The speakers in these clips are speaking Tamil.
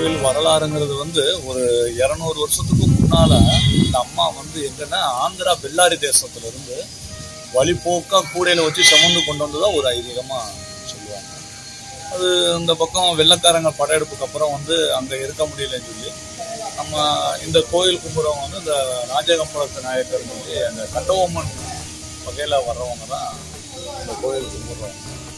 கோயில் வரலாறுங்கிறது வந்து ஒரு இரநூறு வருஷத்துக்கு முன்னால இந்த அம்மா வந்து எங்கன்னா ஆந்திரா பெல்லாரி தேசத்துல இருந்து வழிபோக்கா கூடையில வச்சு சுமந்து கொண்டு வந்ததா ஒரு ஐதீகமா சொல்லுவாங்க அது இந்த பக்கம் வெள்ளக்காரங்க படையெடுப்புக்கு அப்புறம் வந்து அங்க இருக்க முடியலன்னு சொல்லி நம்ம இந்த கோயில் கும்புறவங்க வந்து இந்த ராஜகம்பளத்து நாயக்கர் சொல்லி அந்த கட்டபொம்மன் வகையில வர்றவங்க தான் இந்த கோயில் கும்பிடுறவங்க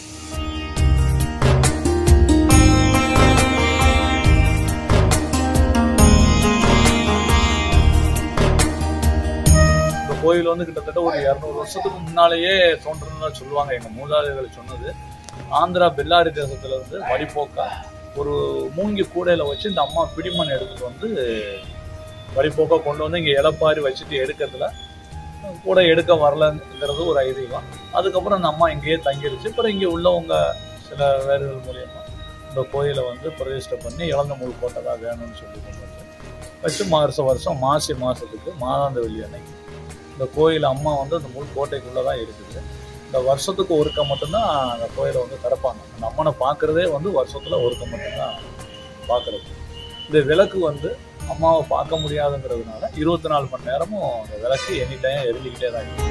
இந்த கோயில் வந்து கிட்டத்தட்ட ஒரு இரநூறு வருஷத்துக்கு முன்னாலேயே தோன்றுனதா சொல்லுவாங்க எங்க மூதாதைகள் சொன்னது ஆந்திரா பெல்லாரி தேசத்துல இருந்து வழிபோக்கா ஒரு மூங்கி கூடையில வச்சு இந்த அம்மா பிடிமண் எடுத்துட்டு வந்து வழிபோக்கா கொண்டு வந்து இங்க இலப்பாரி வச்சுட்டு எடுக்கிறதுல கூட எடுக்க வரலங்கிறது ஒரு ஐதீகம் அதுக்கப்புறம் அந்த அம்மா இங்கேயே தங்கிருச்சு அப்புறம் இங்கே உள்ளவங்க சில வேறுகள் மூலியமா இந்த கோயிலை வந்து பிரதிஷ்டை பண்ணி இளந்த முள் போட்டதா வேணும்னு சொல்லி கொண்டு வந்து வச்சு வருஷம் வருஷம் மாசி மாசத்துக்கு மாதாந்த வெள்ளி அன்னைக்கு இந்த கோயில் அம்மா வந்து அந்த முள் கோட்டைக்குள்ளே தான் இருக்குது இந்த வருஷத்துக்கு ஒருக்க மட்டும்தான் அந்த கோயிலை வந்து திறப்பாங்க அந்த அம்மனை பார்க்குறதே வந்து வருஷத்தில் ஒருக்க மட்டும்தான் பார்க்குறது இந்த விளக்கு வந்து அம்மாவை பார்க்க முடியாதுங்கிறதுனால இருபத்தி நாலு மணி நேரமும் அந்த விளக்கு எனி டைம் எரிஞ்சுக்கிட்டே தான் இருக்கு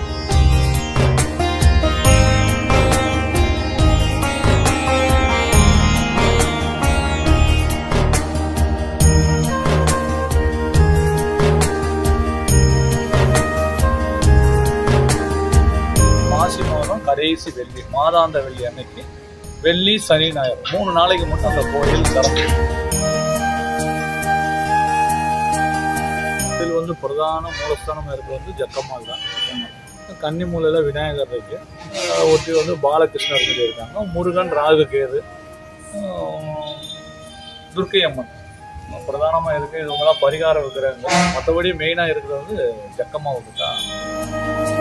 மாசி மாதம் கடைசி வெள்ளி மாதாந்த வெள்ளி அன்னைக்கு வெள்ளி சனி ஞாயிறு மூணு நாளைக்கு மட்டும் அந்த கோயில் திறந்து இதில் வந்து பிரதான மூலஸ்தானம் இருக்கிறது வந்து ஜக்கம்மாள் தான் கன்னிமூலையில விநாயகர் இருக்கு அஹ் ஒட்டி வந்து பாலகிருஷ்ணர் சொல்லி இருக்காங்க முருகன் ராகு கேது அஹ் துர்க்கை அம்மன் பிரதானமா இருக்கு இவங்கெல்லாம் பரிகார விக்கிரகங்கள் மற்றபடி மெயினா இருக்கிறது வந்து ஜக்கம்மாவுக்கு தான்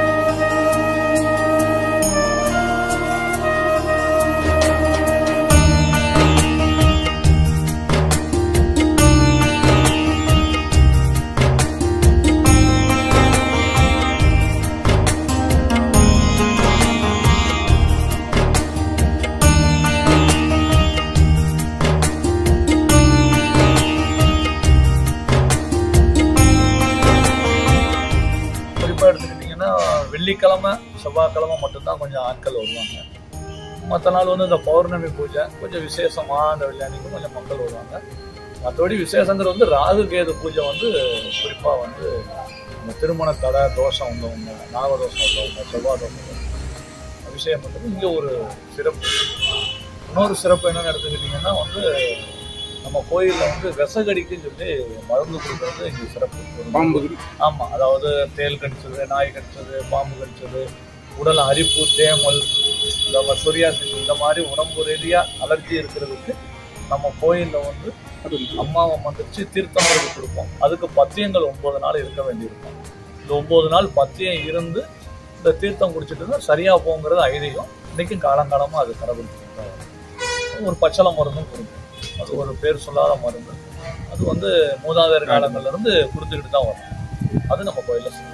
குறிப்பா எடுத்துக்கிட்டிங்கன்னா வெள்ளிக்கிழமை செவ்வாய்க்கிழமை மட்டும்தான் கொஞ்சம் ஆட்கள் வருவாங்க மற்ற நாள் வந்து இந்த பௌர்ணமி பூஜை கொஞ்சம் விசேஷமா அந்த வெள்ளியன்னைக்கு கொஞ்சம் மக்கள் வருவாங்க மற்றபடி விசேஷங்கிறது வந்து ராகு கேது பூஜை வந்து குறிப்பா வந்து இந்த திருமண தடை தோஷம் உள்ளவங்க நாகதோஷம் உள்ளவங்க செவ்வாய் தோஷம் உள்ளவங்க அபிஷேகம் பண்ணுறது இங்கே ஒரு சிறப்பு இன்னொரு சிறப்பு என்னன்னு எடுத்துக்கிட்டிங்கன்னா வந்து நம்ம கோயிலில் வந்து விசகடிக்குன்னு சொல்லி மருந்து கொடுக்குறது இங்கே சிறப்பு ஒரு பாம்பு ஆமா அதாவது தேல் கடிச்சது நாய் கடிச்சது பாம்பு கடிச்சது உடல் அரிப்பு தேமல் இந்த மாதிரி சொரியாசிஸ் இந்த மாதிரி உடம்பு ரீதியா அலர்ஜி இருக்கிறதுக்கு நம்ம கோயில்ல வந்து அம்மாவை மந்திரிச்சு தீர்த்தம் எடுத்து கொடுப்போம் அதுக்கு பத்தியங்கள் ஒன்பது நாள் இருக்க வேண்டியிருக்கும் இந்த ஒன்பது நாள் பத்தியம் இருந்து இந்த தீர்த்தம் குடிச்சிட்டு இருந்தா சரியா போங்கிறது ஐதீகம் இன்னைக்கும் காலங்காலமா அது கடைபிடிச்சிருக்காங்க ஒரு பச்சளை மருந்தும் கொடுக்கும் அது ஒரு பேர் சொல்லாத மருந்து அது வந்து மூதாதையர் காலங்கள்ல இருந்து கொடுத்துக்கிட்டு தான் வரும் அது நம்ம கோயில்ல செய்யணும்